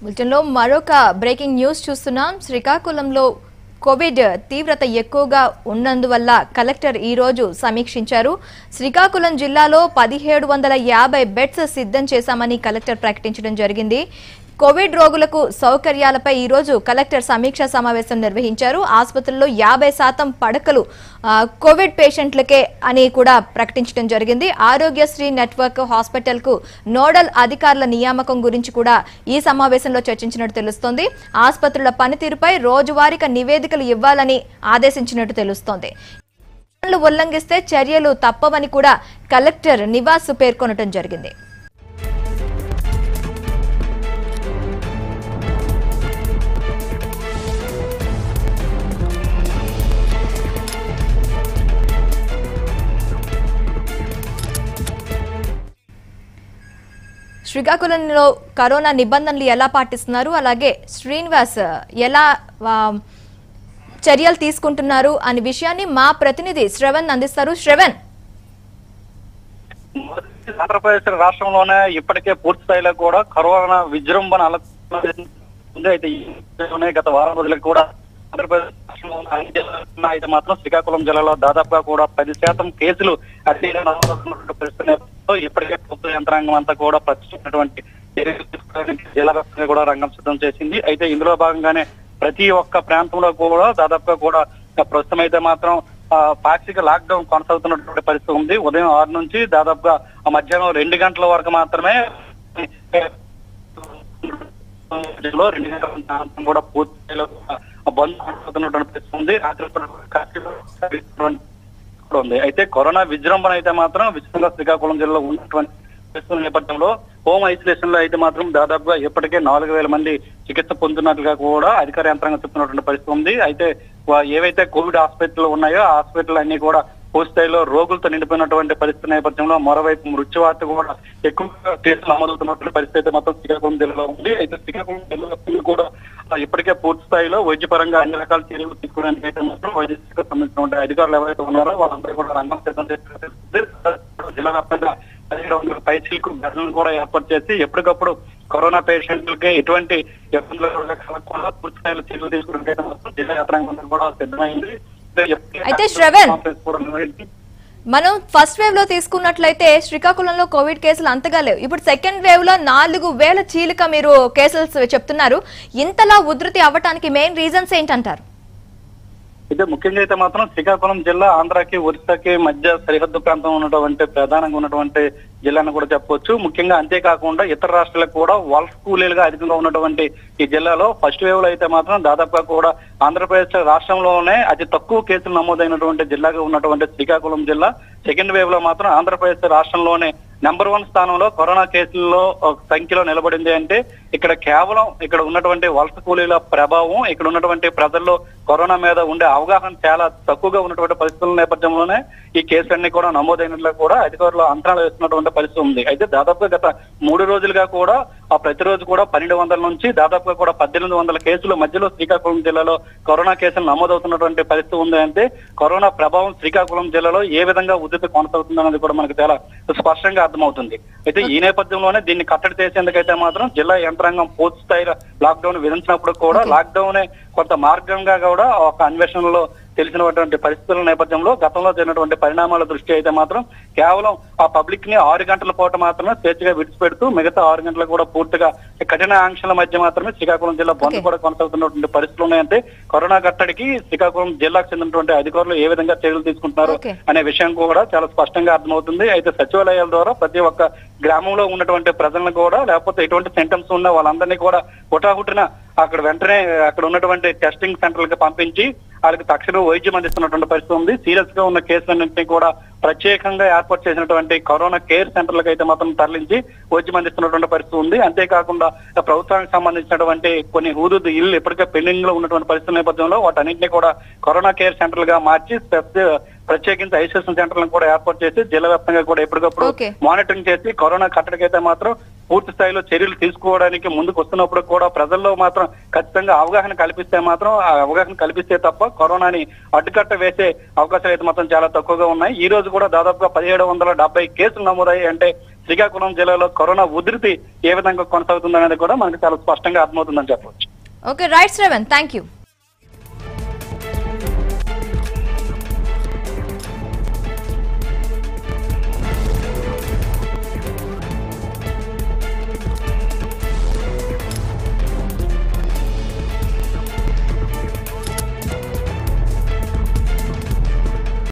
బులెటిన్లో మరొక breaking news చూస్తున్నాం శ్రీకాకుళంలో కోవిడ్ తీవ్రత ఎక్కువగా ఉన్నందువల్ల కలెక్టర్ ఈ రోజు సమీక్షించారు శ్రీకాకుళం జిల్లాలో పదిహేడు వందల యాభై బెడ్స్ సిద్ధం చేశామని కలెక్టర్ ప్రకటించడం జరిగింది కోవిడ్ రోగులకు సౌకర్యాలపై ఈ రోజు కలెక్టర్ సమీక్షా సమావేశం నిర్వహించారు ఆసుపత్రుల్లో యాభై శాతం పడకలు ఆ, కోవిడ్ పేషెంట్లకే అని కూడా ప్రకటించడం జరిగింది ఆరోగ్యశ్రీ నెట్వర్క్ హాస్పిటల్ కు నోడల్ అధికారుల నియామకం గురించి కూడా ఈ సమావేశంలో చర్చించినట్టు తెలుస్తోంది ఆసుపత్రుల పనితీరుపై రోజువారీగా నివేదికలు ఇవ్వాలని ఆదేశించినట్టు తెలుస్తోంది నిబంధనలు ఉల్లంఘిస్తే చర్యలు తప్పవని కూడా కలెక్టర్ నివాస్ పేర్కొనడం జరిగింది శ్రీకాకుళంలో కరోనా నిబంధనలు ఎలా పాటిస్తున్నారు అలాగే శ్రీనివాస్ ఎలా ఆ, చర్యలు తీసుకుంటున్నారు అనే విషయాన్ని మా ప్రతినిధి శ్రవణ్ అందిస్తారు శ్రవణ్ ఆంధ్రప్రదేశ్ రాష్ట్రంలోనే ఇప్పటికే పూర్తి స్థాయిలో కూడా కరోనా విజృంభణ అలర్ట్ అయితే ఈ నేపథ్యంలోనే గత వారం రోజులకు కూడా ఆంధ్రప్రదేశ్ రాష్ట్రంలో ఉన్న అన్ని జిల్లాల్లో అయితే మాత్రం శ్రీకాకుళం జిల్లాలో దాదాపుగా కూడా పది శాతం కేసులు అత్యధిక నమోదవుతున్నటువంటి పరిస్థితి నేపథ్యంలో ఇప్పటికే ప్రభుత్వ యంత్రాంగం అంతా కూడా ప్రత్యేకమైనటువంటి చర్యలు తీసుకోవడానికి జిల్లా వ్యాప్తంగా కూడా రంగం సిద్ధం చేసింది అయితే ఇందులో భాగంగానే ప్రతి ఒక్క ప్రాంతంలో కూడా దాదాపుగా కూడా ప్రస్తుతం అయితే మాత్రం ఆ, పాక్షిక లాక్డౌన్ కొనసాగుతున్నటువంటి పరిస్థితి ఉంది ఉదయం ఆరు నుంచి దాదాపుగా ఆ మధ్యాహ్నం రెండు గంటల వరకు మాత్రమే లో రెండు గంటల ప్రాంతం కూడా పూర్తి స్థాయిలో ఆ బంద్ కొనసాగుతున్నటువంటి పరిస్థితి ఉంది రాత్రి పూట కర్ఫ్యూ కూడా ఉంది అయితే కరోనా విజృంభణ అయితే మాత్రం విస్తృతంగా శ్రీకాకుళం జిల్లాలో ఉన్నటువంటి పరిస్థితుల నేపథ్యంలో హోమ్ ఐసోలేషన్ లో అయితే మాత్రం దాదాపుగా ఇప్పటికే నాలుగు వేల మంది చికిత్స పొందుతున్నట్లుగా కూడా అధికార యంత్రాంగం చెప్తున్నటువంటి పరిస్థితి ఉంది అయితే వా- ఏవైతే కోవిడ్ హాస్పిటల్ ఉన్నాయో ఆ హాస్పిటల్ అన్ని కూడా పూర్తి స్థాయిలో రోగులతో నిండిపోయినటువంటి పరిస్థితి నేపథ్యంలో మరోవైపు మృత్యువార్త కూడా ఎక్కువగా కేసులు నమోదవుతున్నటువంటి పరిస్థితి అయితే మొత్తం శ్రీకాకుళం జిల్లాలో ఉంది అయితే శ్రీకాకుళం జిల్లా వ్యాప్తంగా కూడా ఆ, ఇప్పటికే పూర్తి స్థాయిలో వైద్యపరంగా అన్ని రకాల చర్యలు తీసుకోవడానికి అయితే మాత్రం వైద్య శాఖకు సంబంధించిన అధికారులు ఎవరైతే ఉన్నారో వాళ్ళందరూ కూడా రంగం సిద్ధం చేస్తున్నట్టు తెలుస్తుంది. జిల్లా వ్యాప్తంగా పదిహేడు వందల పైసలకు బెడ్లను కూడా ఏర్పాటు చేసి ఎప్పటికప్పుడు కరోనా పేషెంట్లకి ఎటువంటి ఇబ్బందులు కూడా కలగకుండా పూర్తి స్థాయిలో చర్యలు తీసుకోవడానికి అయితే మాత్రం జిల్లా యంత్రాంగం కూడా సిద్ధమైంది అయితే శ్రవణ్. కాన్ఫరెన్స్ కూడా నిర్వహించి మనం ఫస్ట్ వేవ్ లో తీసుకున్నట్లయితే శ్రీకాకుళంలో కోవిడ్ కేసులు అంతగా లేవు ఇప్పుడు సెకండ్ వేవ్ లో నాలుగు వేల చీలిక మీరు కేసులు చెప్తున్నారు ఇంతలా ఉధృతి అవ్వటానికి మెయిన్ రీజన్స్ ఏంటంటారు అయితే ముఖ్యంగా అయితే మాత్రం శ్రీకాకుళం జిల్లా ఆంధ్రాకి ఒరిస్సాకి మధ్య సరిహద్దు ప్రాంతం ఉన్నటువంటి ప్రధానంగా ఉన్నటువంటి జిల్లాని కూడా చెప్పవచ్చు ముఖ్యంగా అంతేకాకుండా ఇతర రాష్ట్రాలకు కూడా వలస కూలీలుగా అధికంగా ఉన్నటువంటి ఈ జిల్లాలో ఫస్ట్ వేవ్ లో అయితే మాత్రం దాదాపుగా కూడా ఆంధ్రప్రదేశ్ రాష్ట్రంలోనే అతి తక్కువ కేసులు నమోదైనటువంటి జిల్లాగా ఉన్నటువంటి శ్రీకాకుళం జిల్లా సెకండ్ వేవ్ లో మాత్రం ఆంధ్రప్రదేశ్ రాష్ట్రంలోనే నెంబర్ వన్ స్థానంలో కరోనా కేసుల్లో ఒక సంఖ్యలో నిలబడింది అంటే ఇక్కడ కేవలం ఇక్కడ ఉన్నటువంటి వలస కూలీల ప్రభావం ఇక్కడ ఉన్నటువంటి ప్రజల్లో కరోనా మీద ఉండే అవగాహన చాలా తక్కువగా ఉన్నటువంటి పరిస్థితుల నేపథ్యంలోనే ఈ కేసులన్నీ కూడా నమోదైనట్లు కూడా అధికారులు అంచనాలు వేస్తున్నటువంటి పరిస్థితి ఉంది అయితే దాదాపుగా గత మూడు రోజులుగా కూడా ఆ ప్రతిరోజు కూడా పన్నెండు వందల నుంచి దాదాపుగా కూడా పద్దెనిమిది వందల కేసుల మధ్యలో శ్రీకాకుళం జిల్లాలో కరోనా కేసులు నమోదవుతున్నటువంటి పరిస్థితి ఉంది అంటే కరోనా ప్రభావం శ్రీకాకుళం జిల్లాలో ఏ విధంగా ఉధృతి కొనసాగుతుందన్నది కూడా మనకు చాలా స్పష్టంగా అర్థమవుతుంది అయితే ఈ నేపథ్యంలోనే దీన్ని కట్టడి చేసేందుకైతే మాత్రం జిల్లా యంత్రాంగం పూర్తి స్థాయిలో లాక్డౌన్ విధించినప్పుడు కూడా లాక్డౌన్ కొంత మార్గంగా కూడా ఒక అన్వేషణలో తెలిసినటువంటి పరిస్థితుల నేపథ్యంలో గతంలో జరిగినటువంటి పరిణామాల దృష్టి అయితే మాత్రం కేవలం ఆ పబ్లిక్ ని ఆరు గంటల పాటు మాత్రమే స్వేచ్ఛగా విడిచిపెడుతూ మిగతా ఆరు గంటలకు కూడా పూర్తిగా కఠిన ఆంక్షల మధ్య మాత్రమే శ్రీకాకుళం జిల్లా బంద్ Okay. కూడా కొనసాగుతున్నటువంటి పరిస్థితులు ఉన్నాయంటే కరోనా కట్టడికి శ్రీకాకుళం జిల్లాకు చెందినటువంటి అధికారులు ఏ విధంగా చర్యలు తీసుకుంటున్నారు Okay. అనే విషయం కూడా చాలా స్పష్టంగా అర్థమవుతుంది అయితే సచివాలయాల ద్వారా ప్రతి ఒక్క గ్రామంలో ఉన్నటువంటి ప్రజలను కూడా లేకపోతే ఎటువంటి సెంటమ్స్ ఉన్న వాళ్ళందరినీ కూడా హుటాహుటిన అక్కడ వెంటనే అక్కడ ఉన్నటువంటి టెస్టింగ్ సెంటర్లకు పంపించి వాళ్ళకి తక్షణం వైద్యం అందిస్తున్నటువంటి పరిస్థితి ఉంది సీరియస్ గా ఉన్న కేసులన్నింటినీ కూడా ప్రత్యేకంగా ఏర్పాటు చేసినటువంటి కరోనా కేర్ సెంటర్లకు అయితే మాత్రం తరలించి వైద్యం అందిస్తున్నటువంటి పరిస్థితి ఉంది అంతేకాకుండా ప్రభుత్వానికి సంబంధించినటువంటి కొన్ని హూదుదు ఇల్లు ఇప్పటికే పెండింగ్ లో ఉన్నటువంటి పరిస్థితి నేపథ్యంలో వాటన్నింటినీ కూడా కరోనా కేర్ సెంటర్లుగా మార్చి స్పెస్- ప్రత్యేకించి ఐసోలేషన్ సెంటర్లను కూడా ఏర్పాటు చేసి జిల్లా వ్యాప్తంగా కూడా ఎప్పటికప్పుడు Okay. మానిటరింగ్ చేసి కరోనా కట్టడికైతే మాత్రం పూర్తి స్థాయిలో చర్యలు తీసుకోవడానికి ముందుకు వస్తున్నప్పుడు కూడా ప్రజల్లో మాత్రం ఖచ్చితంగా అవగాహన కల్పిస్తే మాత్రం ఆ అవగాహన కల్పిస్తే తప్ప కరోనాని అడ్డుకట్ట వేసే అవకాశాలు అయితే మాత్రం చాలా తక్కువగా ఉన్నాయి ఈ రోజు కూడా దాదాపుగా పదిహేడు వందల డెబ్బై కేసులు నమోదయ్యాయి అంటే శ్రీకాకుళం జిల్లాలో కరోనా ఉధృతి ఏ విధంగా కొనసాగుతుందనేది కూడా మనకు చాలా స్పష్టంగా అర్థమవుతుందని చెప్పవచ్చు okay right Shravan thank you